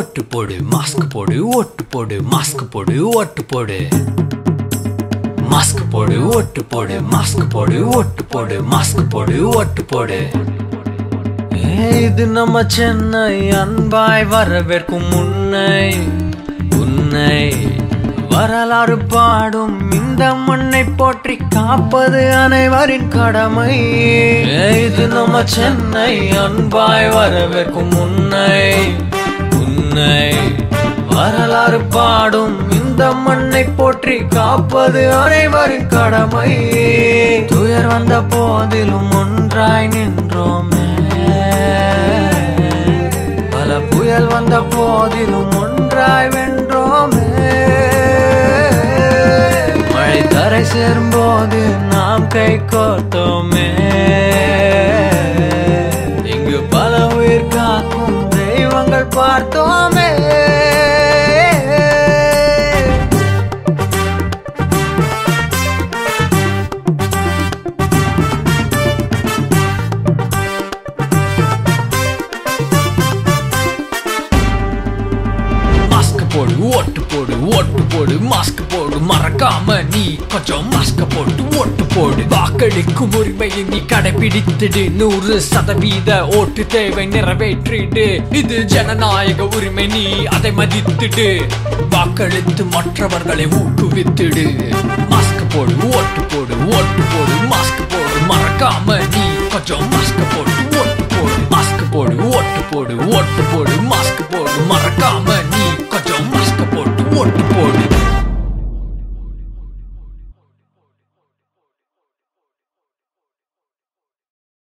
ஓட்டு போடு மாஸ்க் போடு ஓட்டு போடு மாஸ்க் போடு ஓட்டு போடு மாஸ்க் போடு ஓட்டு போடு மாஸ்க் போடு ஓட்டு போடு மாஸ்க் போடு ஓட்டு போடு ஏய், இது நம்ம சென்னை அன்பாய் வரவேற்கும் உன்னை உன்னை வரலாறு பாடும் இந்த மண்ணை போற்றி காப்பது அனைவரின் கடமை ஏய், இது நம்ம சென்னை அன்பாய் வரவேற்கும் உன்னை உன்னை வரலாறு பாடும் இந்த மண்ணை போற்றி காப்பது அனைவரின் கடமை துயர் வந்த போதிலும் ஒன்றாய் நின்றோமே பல புயல் வந்த போதிலும் ஒன்றாய் வென்றோமே மழை தரை சேரும் போது நாம் கை கோர்த்தோமே இங்கு பல உயிர் காக்கும் தெய்வங்கள் பார்த்தோமே மாஸ்க் போடு ஓட்டு போடு ஓட்டு போடு மாஸ்க் போடு மறக்காம நீ கொஞ்சம் மாஸ்க் போட்டு ஓட்டு போடு வாக்களிக்கும் உரிமையை நீ கடைபிடித்திடு நூறு சதவீத ஓட்டு தேவை நிறைவேற்றிடு இது ஜனநாயக உரிமை நீ அதை மதித்திடு வாக்களித்து மற்றவர்களை ஊக்குவித்திடு மாஸ்க் போடு ஓட்டு போடு ஓட்டு போடு மாஸ்க் போடு மறக்காம நீ கொஞ்சம் மாஸ்க் போட்டு ஓட்டு போடு மாஸ்க் போடு ஓட்டு போடு ஓட்டு போடு மாஸ்க் போடு மறக்காம நீ கொஞ்சம்